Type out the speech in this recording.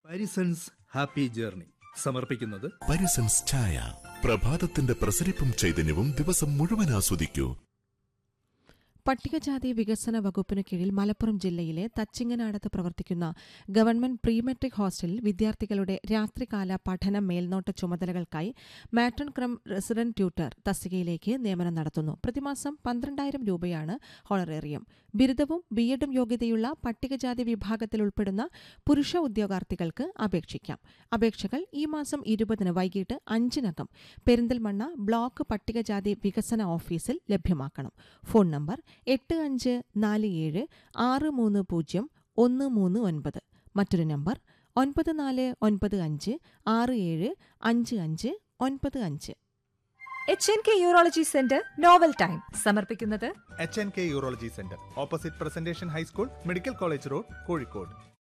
Parisons happy journey സമർപ്പിക്കുന്നത് പരിസൻസ് ചായ പ്രഭാതത്തിന്റെ പ്രസരിപ്പും ചൈതന്യവും ദിവസം മുഴുവൻ ആസ്വദിക്കൂ പട്ടികജാതി വികസന വകുപ്പിന് കീഴിൽ മലപ്പുറം ജില്ലയിലെ തച്ചിങ്ങനാടത്ത് പ്രവർത്തിക്കുന്ന ഗവൺമെന്റ് പ്രീ മെട്രിക് ഹോസ്റ്റലിൽ വിദ്യാർത്ഥികളുടെ രാത്രികാല പഠന മേൽനോട്ട ചുമതലകൾക്കായി മാട്രൺ ക്രം റെസിഡന്റ് ട്യൂട്ടർ തസ്തികയിലേക്ക് നിയമനം നടത്തുന്നു പ്രതിമാസം പന്ത്രണ്ടായിരം രൂപയാണ് ഹോണറേറിയം ബിരുദവും ബിഎഡും യോഗ്യതയുള്ള പട്ടികജാതി വിഭാഗത്തിൽ ഉൾപ്പെടുന്ന പുരുഷ ഉദ്യോഗാർത്ഥികൾക്ക് അപേക്ഷിക്കാം അപേക്ഷകൾ ഈ മാസം ഇരുപതിന് വൈകിട്ട് അഞ്ചിനകം പെരിന്തൽമണ്ണ ബ്ലോക്ക് പട്ടികജാതി വികസന ഓഫീസിൽ ലഭ്യമാക്കണം ഫോൺ നമ്പർ എട്ട് അഞ്ച് നാല് ഏഴ് ആറ് മൂന്ന് പൂജ്യം ഒന്ന് മൂന്ന് ഒൻപത് മറ്റൊരു നമ്പർ ഒൻപത് നാല് ഒൻപത് അഞ്ച് ആറ് ഏഴ് അഞ്ച് അഞ്ച് ഒൻപത് അഞ്ച് H N K urology centre നോവൽ ടൈം സമർപ്പിക്കുന്നത് H N K urology centre opposite presentation high school medical college road Kozhikode